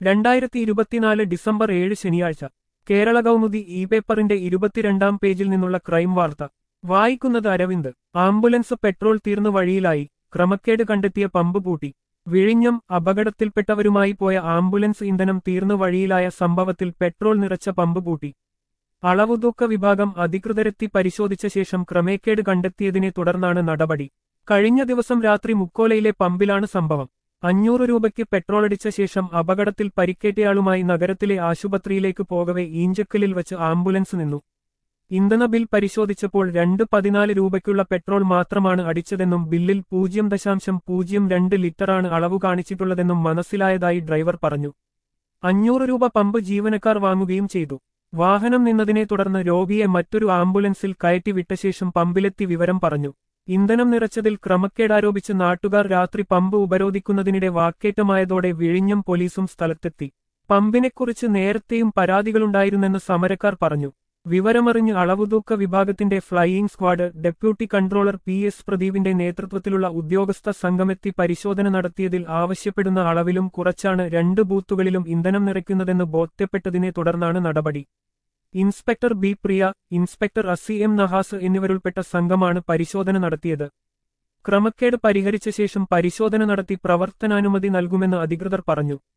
രണ്ടായിരത്തി ഇരുപത്തിനാല് ഡിസംബർ ഏഴ് ശനിയാഴ്ച കേരള കൗമുദി ഇ പേപ്പറിന്റെ ഇരുപത്തിരണ്ടാം പേജിൽ നിന്നുള്ള ക്രൈം വാർത്ത വായിക്കുന്നത് അരവിന്ദ് ആംബുലൻസ് പെട്രോൾ തീർന്നു വഴിയിലായി ക്രമക്കേട് കണ്ടെത്തിയ പമ്പ് പൂട്ടി വിഴിഞ്ഞം അപകടത്തിൽപ്പെട്ടവരുമായി പോയ ആംബുലൻസ് ഇന്ധനം തീർന്നു വഴിയിലായ സംഭവത്തിൽ പെട്രോൾ നിറച്ച പമ്പ് പൂട്ടി അളവുതൂക്ക വിഭാഗം അധികൃതരെത്തി പരിശോധിച്ച ശേഷം ക്രമേക്കേട് കണ്ടെത്തിയതിനെ തുടർന്നാണ് നടപടി കഴിഞ്ഞ ദിവസം രാത്രി മുക്കോലയിലെ പമ്പിലാണ് സംഭവം അഞ്ഞൂറ് രൂപയ്ക്ക് പെട്രോളടിച്ച ശേഷം അപകടത്തിൽ പരിക്കേറ്റയാളുമായി നഗരത്തിലെ ആശുപത്രിയിലേക്ക് പോകവെ ഈഞ്ചക്കലിൽ വച്ച് ആംബുലൻസ് നിന്നു ഇന്ധന ബിൽ പരിശോധിച്ചപ്പോൾ രണ്ട് പതിനാല് രൂപയ്ക്കുള്ള പെട്രോൾ മാത്രമാണ് അടിച്ചതെന്നും ബില്ലിൽ പൂജ്യം ദശാംശം പൂജ്യം രണ്ട് ലിറ്ററാണ് അളവ് കാണിച്ചിട്ടുള്ളതെന്നും മനസ്സിലായതായി ഡ്രൈവർ പറഞ്ഞു അഞ്ഞൂറ് രൂപ പമ്പ് ജീവനക്കാർ വാങ്ങുകയും ചെയ്തു വാഹനം നിന്നതിനെ തുടർന്ന് രോഗിയെ മറ്റൊരു ആംബുലൻസിൽ കയറ്റി വിട്ട ശേഷം പമ്പിലെത്തി വിവരം പറഞ്ഞു ഇന്ധനം നിറച്ചതിൽ ക്രമക്കേടാരോപിച്ച് നാട്ടുകാർ രാത്രി പമ്പ് ഉപരോധിക്കുന്നതിനിടെ വാക്കേറ്റമായതോടെ വിഴിഞ്ഞം പോലീസും സ്ഥലത്തെത്തി പമ്പിനെക്കുറിച്ച് നേരത്തെയും പരാതികളുണ്ടായിരുന്നെന്ന് സമരക്കാർ പറഞ്ഞു വിവരമറിഞ്ഞ് അളവുതൂക്ക വിഭാഗത്തിന്റെ flying squad deputy controller P S പ്രദീപിന്റെ നേതൃത്വത്തിലുള്ള ഉദ്യോഗസ്ഥ സംഘമെത്തി പരിശോധന നടത്തിയതിൽ ആവശ്യപ്പെടുന്ന അളവിലും കുറച്ചാണ് രണ്ട് ബൂത്തുകളിലും ഇന്ധനം നിറയ്ക്കുന്നതെന്ന് ബോധ്യപ്പെട്ടതിനെ തുടർന്നാണ് നടപടി ഇൻസ്പെക്ടർ ബി പ്രിയ ഇൻസ്പെക്ടർ അസി എം നഹാസ് എന്നിവരുൾപ്പെട്ട സംഘമാണ് പരിശോധന നടത്തിയത് ക്രമക്കേട് പരിഹരിച്ച ശേഷം പരിശോധന നടത്തി പ്രവർത്തനാനുമതി നൽകുമെന്ന് അധികൃതർ പറഞ്ഞു